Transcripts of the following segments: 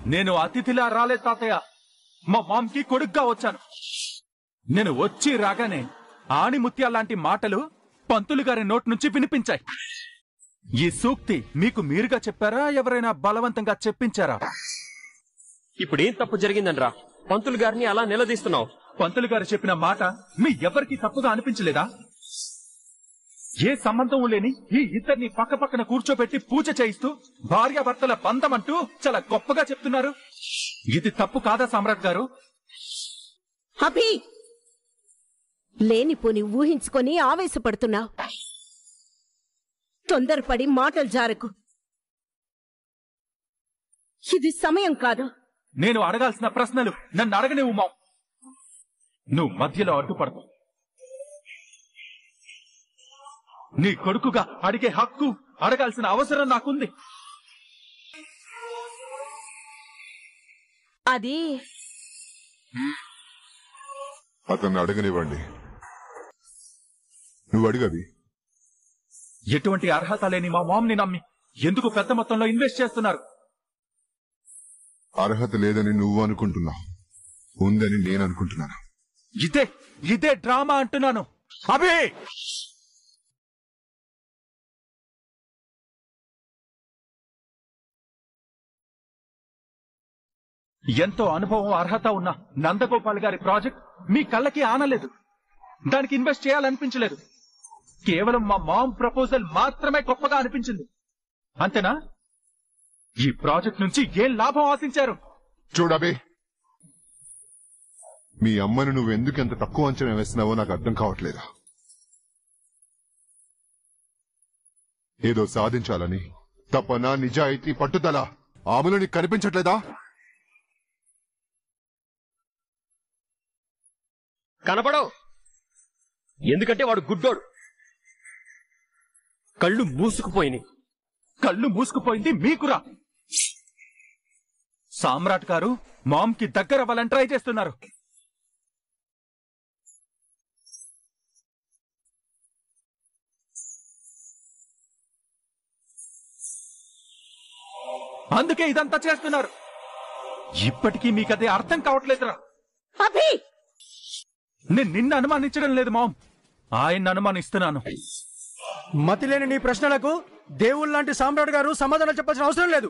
నేను అతిథిలా రాలేదు తాతయ్య మా మామ్కి కొడుగ్గా వచ్చాను నేను వచ్చి రాగానే ఆణిముత్యాల లాంటి మాటలు పంతులు గారి నోటి నుంచి వినిపించాయి ఈ సూక్తి మీకు మీరుగా చెప్పారా ఎవరైనా బలవంతంగా చెప్పించారా ఇప్పుడు ఏం తప్పు జరిగిందనరా పంతులు గారిని అలా నిలదీస్తున్నావు పంతులు గారు చెప్పిన మాట మీ ఎవరికి తప్పుగా అనిపించలేదా ఏ సంబంధం లేని ఈ ఇద్దరిని పక్క పక్కన కూర్చోబెట్టి పూజ చేయిస్తూ భార్యాభర్తల బంధం అంటూ చాలా గొప్పగా చెప్తున్నారు ఇది తప్పు కాదా సామ్రాట్ గారు అభి లేనిపోని ఊహించుకొని ఆవేశపడుతున్నావు తొందరపడి మాటలు జారకు ఇది సమయం కాదు నేను అడగాల్సిన ప్రశ్నలు నన్ను అడగనివ్వు మాం నువ్వు మధ్యలో అడ్డుపడతావు నీ కొడుకుగా అడిగే హక్కు అడగాల్సిన అవసరం నాకుంది అది అతన్ని అడగనివ్వండి నువ్వు అడిగవి ఎటువంటి అర్హత లేని మా మామ్ని నమ్మి ఎందుకు పెద్ద మొత్తంలో ఇన్వెస్ట్ చేస్తున్నారు అర్హత లేదని నువ్వు అనుకుంటున్నావు ఉందని నేను అనుకుంటున్నాను ఇదే ఇదే డ్రామా అంటున్నాను అభి ఎంతో అనుభవం అర్హత ఉన్న నందగోపాల్ గారి ప్రాజెక్ట్ మీ కళ్ళకి ఆనలేదు దానికి ఇన్వెస్ట్ చేయాలనిపించలేదు కేవలం మా మామ్ ప్రపోజల్ మాత్రమే గొప్పగా అనిపించింది అంతేనా ఈ ప్రాజెక్ట్ నుంచి ఏం లాభం ఆశించారు చూడబే మీ అమ్మను నువ్వు ఎందుకు ఎంత తక్కువ అంచనా వేస్తున్నావో నాకు అర్థం కావట్లేదు ఏదో సాధించాలని తపన నిజాయితీ పట్టుదల ఆమెలో నీకు కనిపించట్లేదా కనపడవు ఎందుకంటే వాడు గుడ్డోడు కళ్ళు మూసుకుపోయినాయి కళ్ళు మూసుకుపోయింది మీకురా సామ్రాట్ గారు మామ్ కి దగ్గర అవ్వాలని ట్రై చేస్తున్నారు అందుకే ఇదంతా చేస్తున్నారు ఇప్పటికీ మీకదే అర్థం కావట్లేదురా అభి నేను నిన్ను అనుమానించడం లేదు మామ్ ఆయన్ని అనుమానిస్తున్నాను మతిలేని నీ ప్రశ్నలకు దేవుళ్ళ లాంటి సామ్రాట్ గారు సమాధానం చెప్పాల్సిన అవసరం లేదు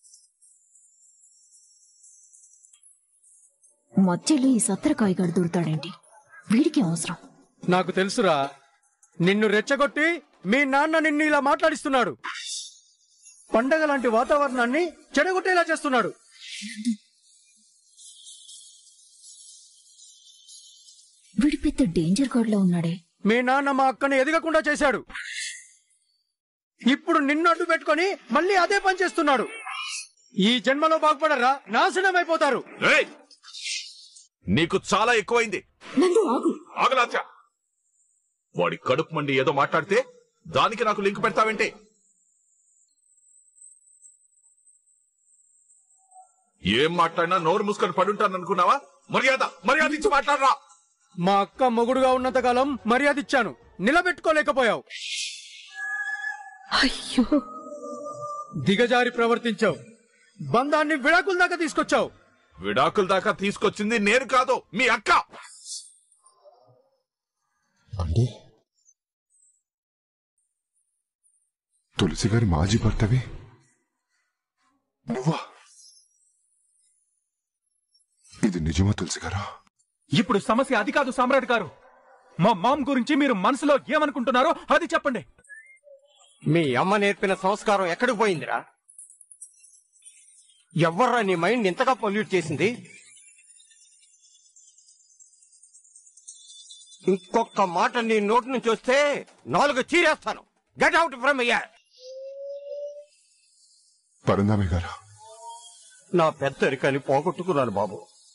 మధ్యలో ఈ సత్తరకాయగాడు దూరుతాడేంటి వీడికి అవసరం నాకు తెలుసురా నిన్ను రెచ్చగొట్టి మీ నాన్న నిన్ను ఇలా మాట్లాడిస్తున్నాడు పండగ లాంటి వాతావరణాన్ని చెడగొట్టేలా చేస్తున్నాడు వీడి పెద్ద డేంజర్ గాడ్లో ఉన్నాడే మీ నాన్న మా అక్కని ఎదగకుండా చేశాడు ఇప్పుడు నిన్ను అడ్డు పెట్టుకొని మళ్ళీ అదే పని చేస్తున్నాడు ఈ జన్మలో బాగుపడరా నాశనం అయిపోతారు ఏయ్! నీకు చాలా ఎక్కువైంది నందు ఆగు ఆగలాచా వాడి కడుపు మండి ఏదో మాట్లాడితే దానికి నాకు లింక్ పెడతావేంటి ఏం మాట్లాడినా నోరు మూసుకొని పడుంటాను అనుకున్నావా మర్యాద మర్యాద ఇచ్చి మాట్లాడరా మా అక్క మొగుడుగా ఉన్నంత కాలం మర్యాద ఇచ్చాను నిలబెట్టుకోలేకపోయావు అయ్యో దిగజారి ప్రవర్తించావు బంధాన్ని విడాకుల దాకా తీసుకొచ్చావు విడాకుల దాకా తీసుకొచ్చింది నేను కాదు మీ అక్క అంటే తులసి గారి మాజీ భర్తవి నువ్వా ఇది నిజమా తులసి గారా ఇప్పుడు సమస్య అది కాదు సామ్రాట్ గారు మా మామ్ గురించి మీరు మనసులో ఏమనుకుంటున్నారో అది చెప్పండి మీ అమ్మ నేర్పిన సంస్కారం ఎక్కడికి పోయిందిరా ఎవర్రా నీ మైండ్ ఇంతగా పొల్యూట్ చేసింది ఇంకొక మాట నీ నోటి నుంచి వస్తే నాలుగు చీరేస్తాను get out from here Parandhami గారా నా పెద్దరికని పోగొట్టుకున్నాను బాబు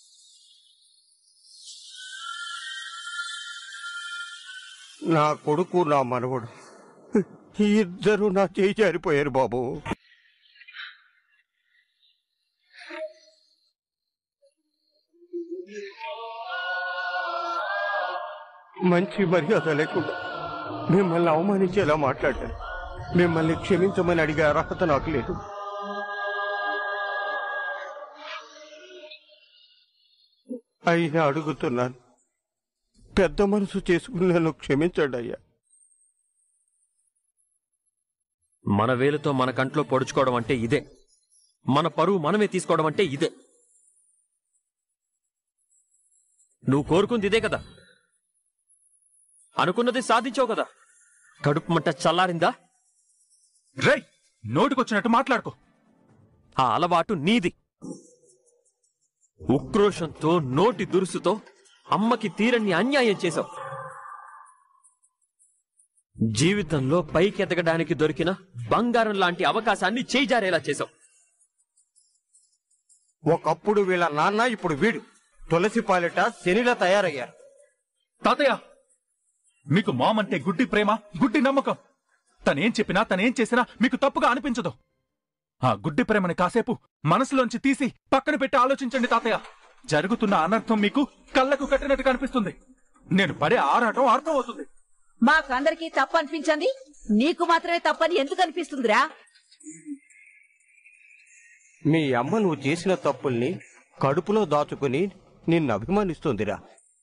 నా కొడుకు నా మనవడు ఇద్దరు నా చేయి జారిపోయారు బాబు మంచి మర్యాద లేకుండా మిమ్మల్ని అవమానించేలా మాట్లాడాను మిమ్మల్ని క్షమించమని అడిగే అర్హత నాకు లేదు అయినా అడుగుతున్నాను పెద్ద మనసు చేసుకుని నన్ను క్షమించండి అయ్యా మన వేలుతో మన కంట్లో పొడుచుకోవడం అంటే ఇదే మన పరువు మనమే తీసుకోవడం అంటే ఇదే నువ్వు కోరుకుంది ఇదే కదా అనుకున్నది సాధించావు కదా కడుపు మంట చల్లారిందా రేయ్ నోటికొచ్చినట్టు మాట్లాడుకో ఆ అలవాటు నీది ఉక్రోషంతో నోటి దురుసుతో అమ్మకి తీరని అన్యాయం చేశావు జీవితంలో పైకెదగడానికి దొరికిన బంగారం లాంటి అవకాశాన్ని చేయిజారేలా చేశావు ఒకప్పుడు వీళ్ళ నాన్న ఇప్పుడు వీడు తులసి పాలిట శనిలా తయారయ్యారు తాతయ్య మీకు మామ్ అంటే గుడ్డి ప్రేమ గుడ్డి నమ్మకం తనేం చెప్పినా తనేం చేసినా మీకు తప్పుగా అనిపించదు ఆ గుడ్డి ప్రేమని కాసేపు మనసులోంచి తీసి పక్కన పెట్టి ఆలోచించండి తాతయ్య జరుగుతున్న అనర్థం మీకు కళ్ళకు కట్టినట్టు కనిపిస్తుంది నేను పడే ఆరాటం అర్థం అవుతుంది మాకందరికీ తప్పు అనిపించింది నీకు మాత్రమే తప్పని ఎందుకు అనిపిస్తుందిరా మీ అమ్మ నువ్వు చేసిన తప్పుల్ని కడుపులో దాచుకుని నిన్ను అభిమానిస్తుందిరా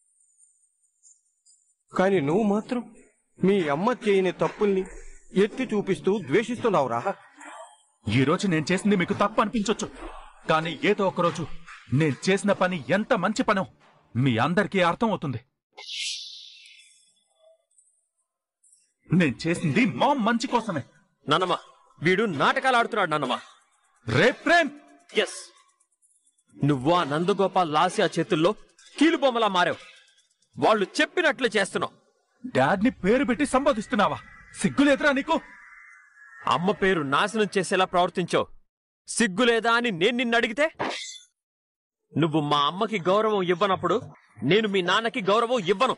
కాని నువ్వు మాత్రం మీ అమ్మ చేయని తప్పుల్ని ఎత్తి చూపిస్తూ ద్వేషిస్తున్నావురా ఈ రోజు నేను చేసింది మీకు తప్పు అనిపించొచ్చు కానీ ఏదో ఒక రోజు నేను చేసిన పని ఎంత మంచి పనో మీ అందరికీ అర్థం అవుతుంది నేను చేసింది మామ్ మంచి కోసమే నాన్నమ్మ వీడు నాటకాలు ఆడుతున్నాడు నాన్నమ్మ రే ప్రేమ్ ఎస్ నువ్వు ఆ నందగోపాల్ లాస్యా చేతుల్లో కీలుబొమ్మలా మారావు వాళ్ళు చెప్పినట్లు చేస్తున్నావు డాడ్ని పేరు పెట్టి సంబోధిస్తున్నావా సిగ్గులేదురా నీకు అమ్మ పేరు నాశనం చేసేలా ప్రవర్తించావు సిగ్గులేదా అని నేను నిన్ను అడిగితే నువ్వు మా అమ్మకి గౌరవం ఇవ్వనప్పుడు నేను మీ నాన్నకి గౌరవం ఇవ్వను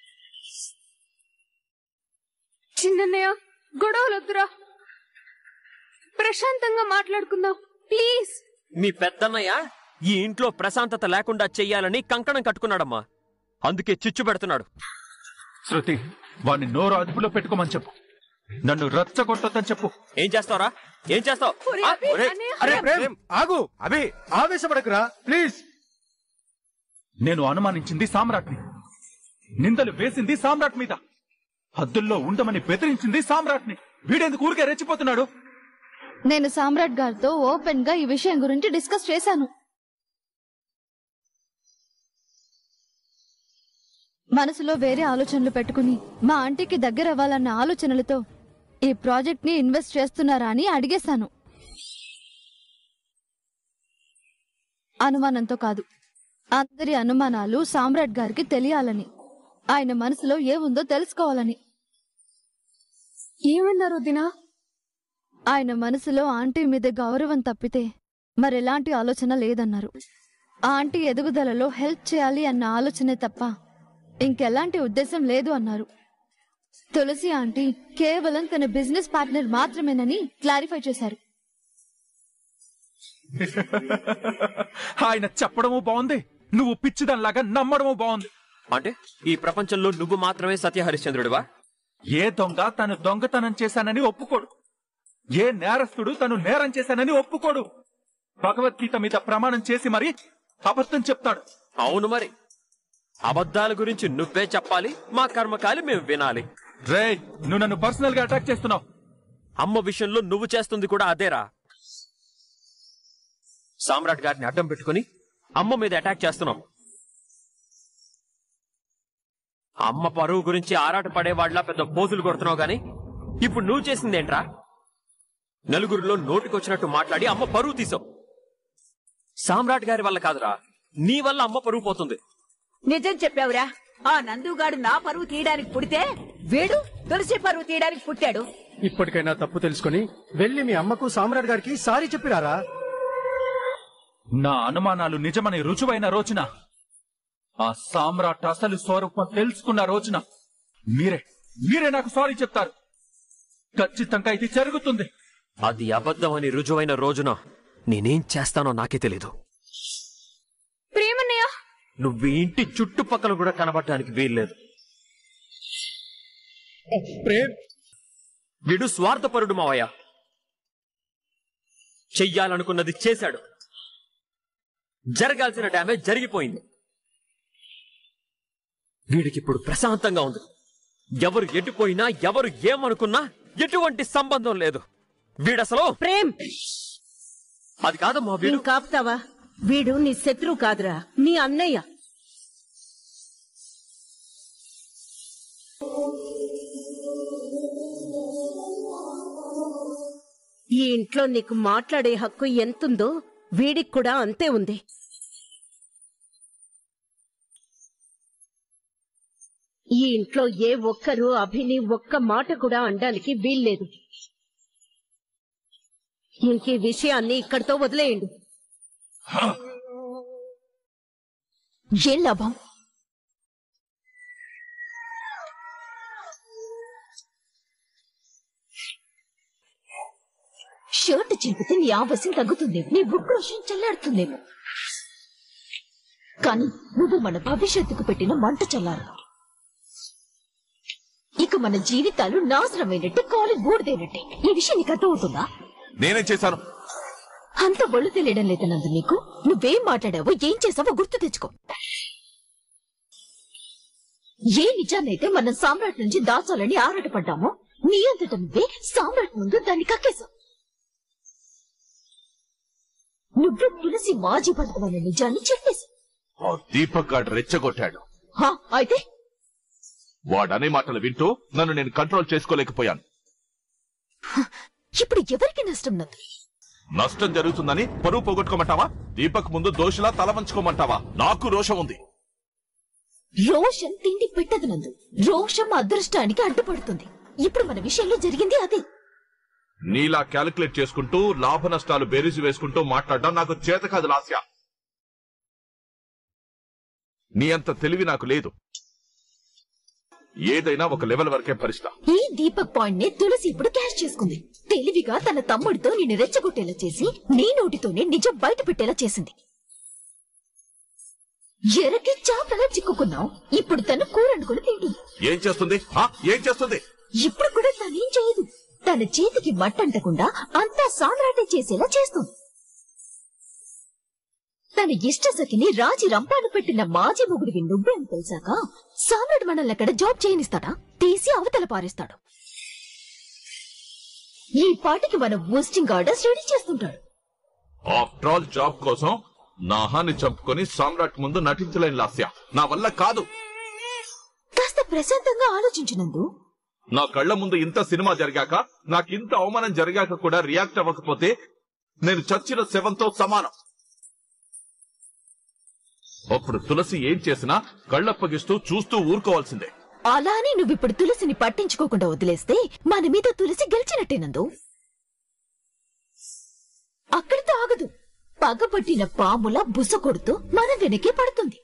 చిన్నన్నయ్య గొడవలొద్దురా ప్రశాంతంగా మాట్లాడుకుందాం ప్లీజ్ మీ పెద్దన్నయ్య ఈ ఇంట్లో ప్రశాంతత లేకుండా చెయ్యాలని కంకణం కట్టుకున్నాడమ్మా అందుకే చిచ్చు పెడుతున్నాడు శృతి వాడిని నోరు అదుపులో పెట్టుకోమని చెప్పు నన్ను రచ్చగొట్టొద్దని చెప్పు ఏం చేస్తావురా ఏం చేస్తావు ఒరే, ఆ? అభి, ఒరే, అన్నయ్య. అరే ప్రేమ్ ఆగు అభి ఆవేశపడకురా ప్లీజ్ నేను అనుమానించింది సామ్రాట్ని నిందలు వేసింది సామ్రాట్ మీద హద్దుల్లో ఉండమని బెదిరించింది సామ్రాట్ని వీడెందుకు ఊరికే రెచ్చిపోతున్నాడు నేను సామ్రాట్ గారితో ఓపెన్ గా ఈ విషయం గురించి డిస్కస్ చేశాను మనసులో వేరే ఆలోచనలు పెట్టుకుని మా ఆంటీకి దగ్గర అవ్వాలన్న ఆలోచనలతో ఈ ప్రాజెక్ట్ ని ఇన్వెస్ట్ చేస్తున్నారా అని అడిగేశాను అనుమానంతో కాదు అందరి అనుమానాలు సామ్రాట్ గారికి తెలియాలని ఆయన మనసులో ఏముందో తెలుసుకోవాలని ఏమన్నారు దినా ఆయన మనసులో ఆంటీ మీద గౌరవం తప్పితే మరెలాంటి ఆలోచన లేదన్నారు ఆ ఆంటీ ఎదుగుదలలో హెల్ప్ చేయాలి అన్న ఆలోచనే తప్ప ఇంకెలాంటి ఉద్దేశం లేదు అన్నారు తులసి ఆంటీ కేవలం తన బిజినెస్ పార్ట్నర్ మాత్రమేనని క్లారిఫై చేశారు ఆయన చెప్పడము బాగుంది నువ్వు పిచ్చిదానిలాగా నమ్మడము బాగుంది అంటే ఈ ప్రపంచంలో నువ్వు మాత్రమే సత్య హరిశ్చంద్రుడివా ఏ దొంగ తను దొంగతనం చేశానని ఒప్పుకోడు ఏ నేరస్తుడు తను నేరం చేశానని ఒప్పుకోడు భగవద్గీత మీద ప్రమాణం చేసి మరి అబద్ధం చెప్తాడు అవును మరి అబద్ధాల గురించి నువ్వే చెప్పాలి మా కర్మకాలి మేము వినాలి రే నువ్వు నన్ను పర్సనల్ గా అటాక్ చేస్తున్నావు అమ్మ విషయంలో నువ్వు చేస్తుంది కూడా అదేరా సామ్రాట్ గారిని అడ్డం పెట్టుకుని అమ్మ మీద అటాక్ చేస్తున్నావు అమ్మ పరువు గురించి ఆరాట పడేవాళ్లా పెద్ద పోజులు కొడుతున్నావు గాని ఇప్పుడు నువ్వు చేసిందేంట్రా నలుగురిలో నోటికొచ్చినట్టు మాట్లాడి అమ్మ పరువు తీసావు సామ్రాట్ గారి వల్ల కాదురా నీ వల్ల అమ్మ పరువు పోతుంది నిజం చెప్పావురా ఆ నందుగాడు నా పరువు తీయడానికి పుడితే వీడు తులసి పరువు తీయడానికి పుట్టాడు ఇప్పటికైనా తప్పు తెలుసుకొని వెళ్ళి మీ అమ్మకు సామ్రాట్ గారికి సారీ చెప్పిరారా నా అనుమానాలు నిజమని రుజువైన రోజున ఆ సామ్రాట్ అసలు స్వరూపం తెలుసుకున్న రోజున మీరే మీరే నాకు సారీ చెప్తారు ఖచ్చితంగా ఇది జరుగుతుంది అది అబద్ధం అని రుజువైన రోజున నేనేం చేస్తానో నాకే తెలీదు ప్రేమన్నయ్య నువ్వు ఈ ఇంటి చుట్టుపక్కల కూడా కనబడటానికి వీల్లేదు ప్రేమ్ వీడు స్వార్థపరుడు మావయ్య చెయ్యాలనుకున్నది చేశాడు జరగాల్సిన డ్యామేజ్ జరిగిపోయింది వీడికిప్పుడు ప్రశాంతంగా ఉంది ఎవరు ఎటుపోయినా ఎవరు ఏమనుకున్నా ఎటువంటి సంబంధం లేదు వీడసలు ప్రేమ్ అది కాదమ్మా వీడు ఇంకాపుతావా వీడు నీ శత్రువు కాదురా నీ అన్నయ్య ఈ ఇంట్లో నీకు మాట్లాడే హక్కు ఎంతుందో వీడికి కూడా అంతే ఉంది ఈ ఇంట్లో ఏ ఒక్కరూ అభిని ఒక్క మాట కూడా అనడానికి వీల్లేదు ఇంకీ విషయాన్ని ఇక్కడితో వదిలేయండి ఏం లాభం షర్ట్ చింపితే నీ ఆవశ్యం తగ్గుతుందేమో నీ ఉక్రోషం చల్లారుతుందేమో కానీ నువ్వు మన భవిష్యత్తుకు పెట్టిన మంట చల్లారు ఇక మన జీవితాలు నాశనమైనట్టే కాలు బూడిదైనట్టే ఈ విషయం నీకు అర్థమవుతుందా నేనేం చేశాను అంత ఒళ్ళు తెలియడం లేదా నందు నీకు నువ్వేం మాట్లాడావో ఏం చేసావో గుర్తు తెచ్చుకో ఏ నిజాన్నైతే మనం సామ్రాట్ నుంచి దాచాలని ఆరాటపడ్డామో నీ అంతట నువ్వే సామ్రాట్ ముందు దాన్ని కక్కేశావు నువ్వు తులసి మాజీ భర్తమైన నిజాన్ని చెప్పేశావు ఆ దీపక్ గాడు రెచ్చగొట్టాడు హా, అయితే వాడనే మాటలు వింటూ నన్ను నేను కంట్రోల్ చేసుకోలేకపోయాను ఇప్పుడు ఎవరికి నష్టం నందు నష్టం జరుగుతుందని పరువు పోగొట్టుకోమంటావా దీపక్ ముందు దోషిలా తల వంచుకోమంటావా నాకు రోషం ఉంది రోషం తిండి పెట్టదు నందు రోషం అదృష్టానికి అడ్డుపడుతుంది ఇప్పుడు మన విషయంలో జరిగింది అదే నీలా క్యాలిక్యులేట్ చేసుకుంటూ లాభ నష్టాలు బేరీజు వేసుకుంటూ మాట్లాడడం నాకు చేత కాదు లాస్య నీ అంత తెలివి నాకు లేదు ఏదైనా ఒక లెవెల్ వరకే పరిస్థితి ఈ దీపక్ పాయింట్ ని తులసి ఇప్పుడు క్యాష్ చేసుకుంది తెలివిగా తన తమ్ముడితో నిన్ను రెచ్చగొట్టేలా చేసి నీ నోటితోనే నిజం బయట పెట్టేలా చేసింది ఎరకి చాపలా చిక్కుకున్నావు ఇప్పుడు తను కూరండుకుని తింటుంది ఏం చేస్తుంది ఆ? ఏం చేస్తుంది ఇప్పుడు కూడా తనేం చేయదు తన చేతికి మట్టంటకుండా అంతా సామ్రాటే చేసేలా చేస్తుంది తన ఇష్ట సఖిని రాజీ రంపాను పెట్టిన మాజీ మొగుడివి నువ్వే అని తెలిసాక సామ్రాట్ మనల్ని అక్కడ జాబ్ చేయనిస్తాడా తీసి అవతల పారేస్తాడు ఈ పాటికి మన పోస్టింగ్ ఆర్డర్స్ రెడీ చేస్తుంటాడు ఆఫ్టర్ ఆల్ జాబ్ కోసం నా హాని చంపుకొని సామ్రాట్ ముందు నటించలేని లాస్య నా వల్ల కాదు కాస్త ప్రశాంతంగా ఆలోచించినందు నా కళ్ళ ముందు ఇంత సినిమా జరిగాక నాకు ఇంత అవమానం జరిగాక కూడా రియాక్ట్ అవ్వకపోతే నేను చచ్చిన శవంతో సమానం అప్పుడు తులసి ఏం చేసినా కళ్ళప్పగిస్తూ చూస్తూ ఊరుకోవాల్సిందే అలా అని నువ్విప్పుడు తులసిని పట్టించుకోకుండా వదిలేస్తే మన మీద తులసి గెలిచినట్టేనందు అక్కడితో ఆగదు పగపట్టిన పాముల బుస కొడుతూ మన వెనకే పడుతుంది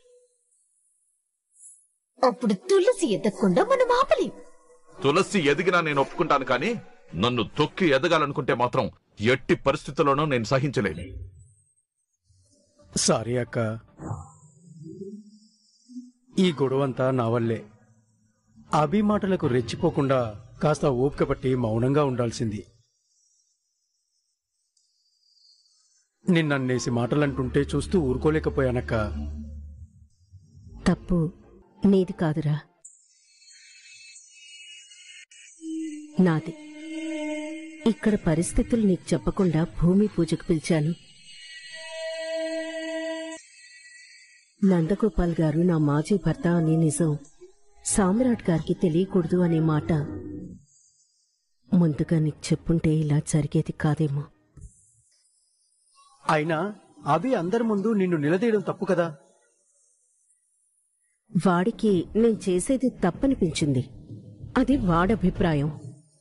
అప్పుడు తులసి ఎదగకుండా మనం ఆపలేం తులసి ఎదిగినా నేను ఒప్పుకుంటాను కానీ నన్ను తొక్కి ఎదగాలనుకుంటే మాత్రం ఎట్టి పరిస్థితుల్లోనూ నేను సహించలేను సారీ అక్క ఈ గొడవంతా నా వల్లే అభి మాటలకు రెచ్చిపోకుండా కాస్త ఓపిక పట్టి మౌనంగా ఉండాల్సింది నిన్నన్నేసి మాటలంటుంటే చూస్తూ ఊరుకోలేకపోయానక్క తప్పు నీది కాదురా నాది ఇక్కడ పరిస్థితులు నీకు చెప్పకుండా భూమి పూజకు పిలిచాను నందగోపాల్ గారు నా మాజీ భర్త అనే నిజం సామ్రాట్ గారికి తెలియకూడదు అనే మాట ముందుగా నీకు చెప్పుంటే ఇలా జరిగేది కాదేమో అయినా అభి అందరి ముందు నిన్ను నిలదీయడం తప్పు కదా వాడికి నేను చేసేది తప్పనిపించింది అది వాడభిప్రాయం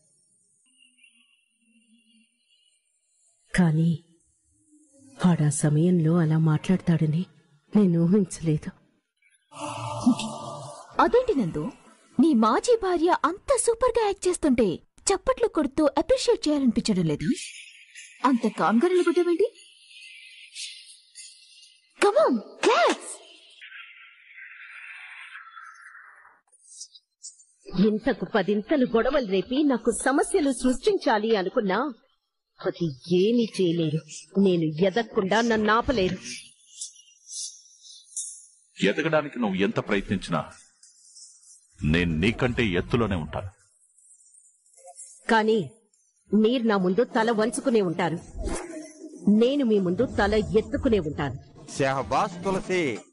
కానీ వాడా సమయంలో అలా మాట్లాడతాడని నేను ఊహించలేదు అదేంటి నందు నీ మాజీ భార్య అంత సూపర్ గా యాక్ట్ చేస్తుంటే చప్పట్లు కొడుతూ అప్రిషియేట్ చేయాలనిపించడం లేదా అంత కామ్గా నిలబడ్డావేంటి కమాన్ క్లాస్ ఇంతకు పదింతలు గొడవలు రేపి నాకు సమస్యలు సృష్టించాలి అనుకున్నా అది ఏమీ చేయలేరు నేను ఎదగకుండా నన్ను ఆపలేరు ఎదగడానికి నువ్వు ఎంత ప్రయత్నించినా నేను నీకంటే ఎత్తులోనే ఉంటాను కానీ మీరు నా ముందు తల వంచుకునే ఉంటారు నేను మీ ముందు తల ఎత్తుకునే ఉంటాను షహబాస్ తులసి